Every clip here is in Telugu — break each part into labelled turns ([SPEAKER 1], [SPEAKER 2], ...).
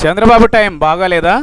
[SPEAKER 1] చంద్రబాబు టైం బాగాలేదా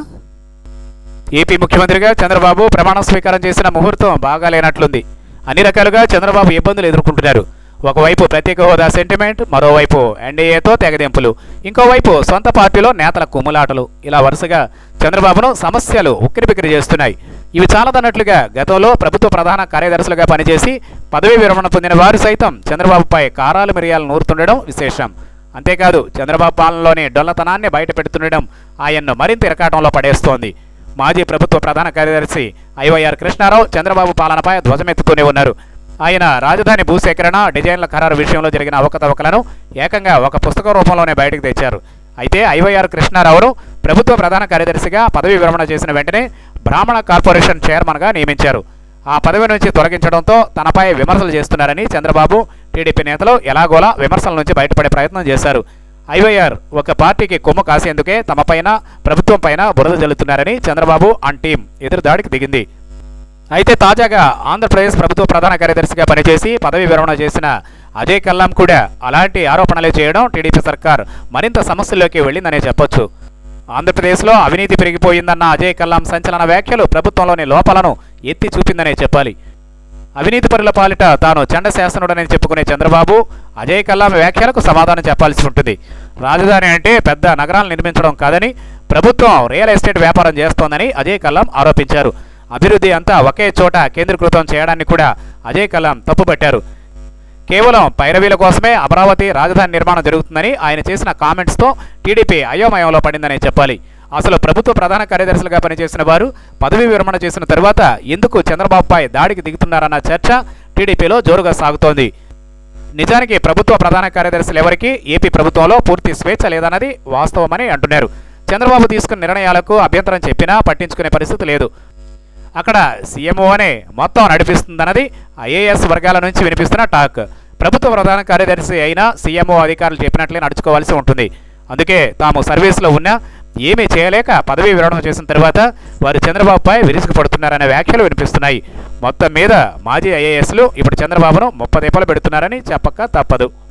[SPEAKER 1] ఏపీ ముఖ్యమంత్రిగా చంద్రబాబు ప్రమాణ స్వీకారం చేసిన ముహూర్తం బాగాలేనట్లుంది అన్ని రకాలుగా చంద్రబాబు ఇబ్బందులు ఎదుర్కొంటున్నారు ఒకవైపు ప్రత్యేక హోదా సెంటిమెంట్ మరోవైపు ఎన్డీఏతో తెగదెంపులు ఇంకోవైపు సొంత పార్టీలో నేతల కుమ్ములాటలు ఇలా వరుసగా చంద్రబాబును సమస్యలు ఉక్కిరిబిక్కిరి చేస్తున్నాయి ఇవి చాలదన్నట్లుగా గతంలో ప్రభుత్వ ప్రధాన కార్యదర్శులుగా పనిచేసి పదవీ విరమణ పొందిన వారు సైతం చంద్రబాబుపై కారాలు మిరియాలు నూరుతుండడం విశేషం అంతేకాదు చంద్రబాబు పాలనలోని డొల్లతనాన్ని బయట పెడుతుండడం ఆయన్ను మరింత ఇరకాటంలో పడేస్తోంది మాజీ ప్రభుత్వ ప్రధాన కార్యదర్శి ఐవైఆర్ కృష్ణారావు చంద్రబాబు పాలనపై ధ్వజమెత్తుతూనే ఉన్నారు ఆయన రాజధాని భూసేకరణ డిజైన్ల ఖరారు విషయంలో జరిగిన అవకతవకలను ఏకంగా ఒక పుస్తక రూపంలోనే బయటకు తెచ్చారు అయితే ఐవైఆర్ కృష్ణారావును ప్రభుత్వ ప్రధాన కార్యదర్శిగా పదవి విరమణ చేసిన వెంటనే బ్రాహ్మణ కార్పొరేషన్ చైర్మన్గా నియమించారు ఆ పదవి నుంచి తొలగించడంతో తనపై విమర్శలు చేస్తున్నారని చంద్రబాబు టీడీపీ నేతలు ఎలాగోలా విమర్శల నుంచి బయటపడే ప్రయత్నం చేశారు ఐవైఆర్ ఒక పార్టీకి కొమ్ము కాసేందుకే తమపైన ప్రభుత్వం పైన బురద జల్లుతున్నారని చంద్రబాబు అండ్ టీం ఎదురుదాడికి దిగింది అయితే తాజాగా ఆంధ్రప్రదేశ్ ప్రభుత్వ ప్రధాన కార్యదర్శిగా పనిచేసి పదవి విరమణ చేసిన అజయ్ కల్లాం కూడా అలాంటి ఆరోపణలే చేయడం టీడీపీ సర్కార్ మరింత సమస్యల్లోకి వెళ్ళిందనే చెప్పొచ్చు ఆంధ్రప్రదేశ్లో అవినీతి పెరిగిపోయిందన్న అజయ్ కల్లాం సంచలన వ్యాఖ్యలు ప్రభుత్వంలోని లోపాలను ఎత్తి చూపిందనే చెప్పాలి అవినీతి పరుల పాలిట తాను చండశాసనుడని చెప్పుకునే చంద్రబాబు అజయ్ కల్లాం వ్యాఖ్యలకు సమాధానం చెప్పాల్సి ఉంటుంది రాజధాని అంటే పెద్ద నగరాలు నిర్మించడం కాదని ప్రభుత్వం రియల్ ఎస్టేట్ వ్యాపారం చేస్తోందని అజయ్ కల్లాం ఆరోపించారు అభివృద్ధి అంతా ఒకే చోట కేంద్రీకృతం చేయడాన్ని కూడా అజయ్ కల్లాం తప్పుపట్టారు కేవలం పైరవీల కోసమే అమరావతి రాజధాని నిర్మాణం జరుగుతుందని ఆయన చేసిన కామెంట్స్తో టీడీపీ అయోమయంలో పడిందనే చెప్పాలి అసలు ప్రభుత్వ ప్రధాన కార్యదర్శులుగా పనిచేసిన వారు పదవీ విరమణ చేసిన తరువాత ఎందుకు చంద్రబాబుపై దాడికి దిగుతున్నారన్న చర్చ టీడీపీలో జోరుగా సాగుతోంది నిజానికి ప్రభుత్వ ప్రధాన కార్యదర్శులు ఎవరికి ఏపీ ప్రభుత్వంలో పూర్తి స్వేచ్ఛ లేదన్నది వాస్తవమని అంటున్నారు చంద్రబాబు తీసుకున్న నిర్ణయాలకు అభ్యంతరం చెప్పినా పట్టించుకునే పరిస్థితి లేదు అక్కడ సీఎంఓనే మొత్తం నడిపిస్తుందన్నది ఐఏఎస్ వర్గాల నుంచి వినిపిస్తున్న టాక్ ప్రభుత్వ ప్రధాన కార్యదర్శి అయినా సీఎంఓ అధికారులు చెప్పినట్లే నడుచుకోవాల్సి ఉంటుంది అందుకే తాము సర్వీస్లో ఉన్నా ఏమీ చేయలేక పదవీ విరమణ చేసిన తర్వాత వారు చంద్రబాబుపై విరుచుకుపడుతున్నారనే వ్యాఖ్యలు వినిపిస్తున్నాయి మొత్తం మీద మాజీ ఐఏఎస్లు ఇప్పుడు చంద్రబాబును ముప్పదీపాలు పెడుతున్నారని చెప్పక తప్పదు